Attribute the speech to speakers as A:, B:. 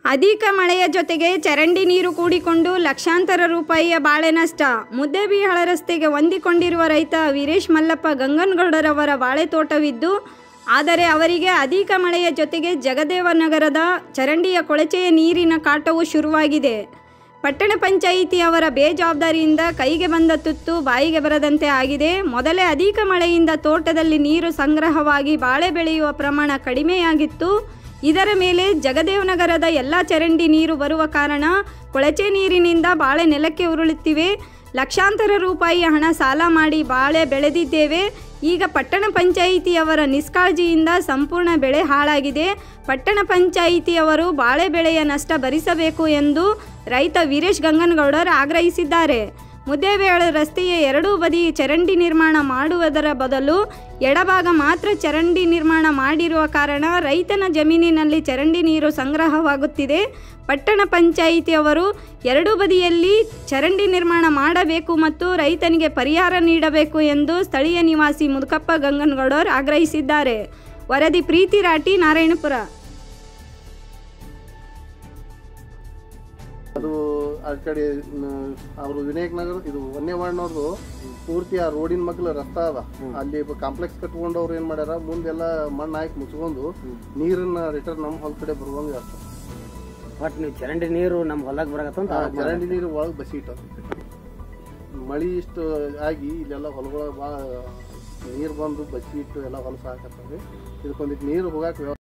A: ಅಧಿಕ ಮಳೆಯ ಜೊತೆಗೆ ಚರಂಡಿ ನೀರು ಕೂಡಿಕೊಂಡು ಲಕ್ಷಾಂತರ ರೂಪಾಯಿಯ ಬಾಳೆ ನಷ್ಟ ಮುದ್ದೇಬಿಹಾಳ ರಸ್ತೆಗೆ ಹೊಂದಿಕೊಂಡಿರುವ ರೈತ ವೀರೇಶ್ ಮಲ್ಲಪ್ಪ ಗಂಗನಗೌಡರವರ ಬಾಳೆ ತೋಟವಿದ್ದು ಆದರೆ ಅವರಿಗೆ ಅಧಿಕ ಮಳೆಯ ಜೊತೆಗೆ ಜಗದೇವನಗರದ ಚರಂಡಿಯ ಕೊಳಚೆಯ ನೀರಿನ ಕಾಟವು ಶುರುವಾಗಿದೆ ಪಟ್ಟಣ ಪಂಚಾಯಿತಿ ಅವರ ಬೇಜವಾಬ್ದಾರಿಯಿಂದ ಕೈಗೆ ಬಂದ ತುತ್ತು ಬಾಯಿಗೆ ಬರದಂತೆ ಆಗಿದೆ ಮೊದಲೇ ಅಧಿಕ ಮಳೆಯಿಂದ ತೋಟದಲ್ಲಿ ನೀರು ಸಂಗ್ರಹವಾಗಿ ಬಾಳೆ ಬೆಳೆಯುವ ಪ್ರಮಾಣ ಕಡಿಮೆಯಾಗಿತ್ತು ಇದರ ಮೇಲೆ ಜಗದೇವನಗರದ ಎಲ್ಲ ಚರಂಡಿ ನೀರು ಬರುವ ಕಾರಣ ಕೊಳಚೆ ನೀರಿನಿಂದ ಬಾಳೆ ನೆಲಕ್ಕೆ ಉರುಳುತ್ತಿವೆ ಲಕ್ಷಾಂತರ ರೂಪಾಯಿ ಹಣ ಸಾಲ ಮಾಡಿ ಬಾಳೆ ಬೆಳೆದಿದ್ದೇವೆ ಈಗ ಪಟ್ಟಣ ಪಂಚಾಯಿತಿಯವರ ನಿಷ್ಕಾಳಜಿಯಿಂದ ಸಂಪೂರ್ಣ ಬೆಳೆ ಹಾಳಾಗಿದೆ ಪಟ್ಟಣ ಪಂಚಾಯಿತಿಯವರು ಬಾಳೆ ಬೆಳೆಯ ನಷ್ಟ ಭರಿಸಬೇಕು ಎಂದು ರೈತ ವೀರೇಶ್ ಗಂಗನಗೌಡರ್ ಆಗ್ರಹಿಸಿದ್ದಾರೆ ಮುದ್ದೇಬೇಳು ರಸ್ತೆಯ ಎರಡೂ ಬದಿ ಚರಂಡಿ ನಿರ್ಮಾಣ ಮಾಡುವುದರ ಬದಲು ಎಡಭಾಗ ಮಾತ್ರ ಚರಂಡಿ ನಿರ್ಮಾಣ ಮಾಡಿರುವ ಕಾರಣ ರೈತನ ಜಮೀನಿನಲ್ಲಿ ಚರಂಡಿ ನೀರು ಸಂಗ್ರಹವಾಗುತ್ತಿದೆ ಪಟ್ಟಣ ಪಂಚಾಯಿತಿಯವರು ಎರಡೂ ಬದಿಯಲ್ಲಿ ಚರಂಡಿ ನಿರ್ಮಾಣ ಮಾಡಬೇಕು ಮತ್ತು ರೈತನಿಗೆ ಪರಿಹಾರ ನೀಡಬೇಕು ಎಂದು ಸ್ಥಳೀಯ ನಿವಾಸಿ ಮುದುಕಪ್ಪ ಗಂಗನಗೌಡರ್ ಆಗ್ರಹಿಸಿದ್ದಾರೆ ವರದಿ ಪ್ರೀತಿ ರಾಟಿ ನಾರಾಯಣಪುರ
B: ಅದು ಆ ಕಡೆ ಅವರು ವಿನಾಯಕ್ ನಗರ ಇದು ವನ್ಯವಾಡ್ನವ್ರದ್ದು ಪೂರ್ತಿ ಆ ರೋಡಿನ ಮಗ್ಲ ರಸ್ತಾ ಅದ ಅಲ್ಲಿ ಕಾಂಪ್ಲೆಕ್ಸ್ ಕಟ್ಕೊಂಡು ಅವ್ರು ಏನ್ ಮಾಡ್ಯಾರ ಮುಂದೆಲ್ಲ ಮಣ್ಣು ಹಾಕಿ ಮುಚ್ಕೊಂಡು ನೀರನ್ನ ರಿಟರ್ನ್ ನಮ್ಮ ಹೊಲ ಕಡೆ ಬರುವಂಗ ಆಗ್ತದೆ
C: ಒಟ್ ನೀವು ಚರಂಡಿ ನೀರು ನಮ್ಮ ಹೊಲಕ್ಕೆ ಬರಕತ್ತಂತ
B: ಆ ಚರಂಡಿ ನೀರು ಒಳಗೆ ಬಸಿಟ್ಟು ಮಳಿ ಇಷ್ಟು ಆಗಿ ಇಲ್ಲೆಲ್ಲ ಹೊಲಗಳ ಭಾಳ ನೀರು ಬಂದು ಬಸಿ ಇಟ್ಟು ಎಲ್ಲ ಹೊಲಸ ಹಾಕತ್ತವೆ ಇದಕ್ಕೊಂದಿಟ್ಟು ನೀರು ಹೋಗಾಕ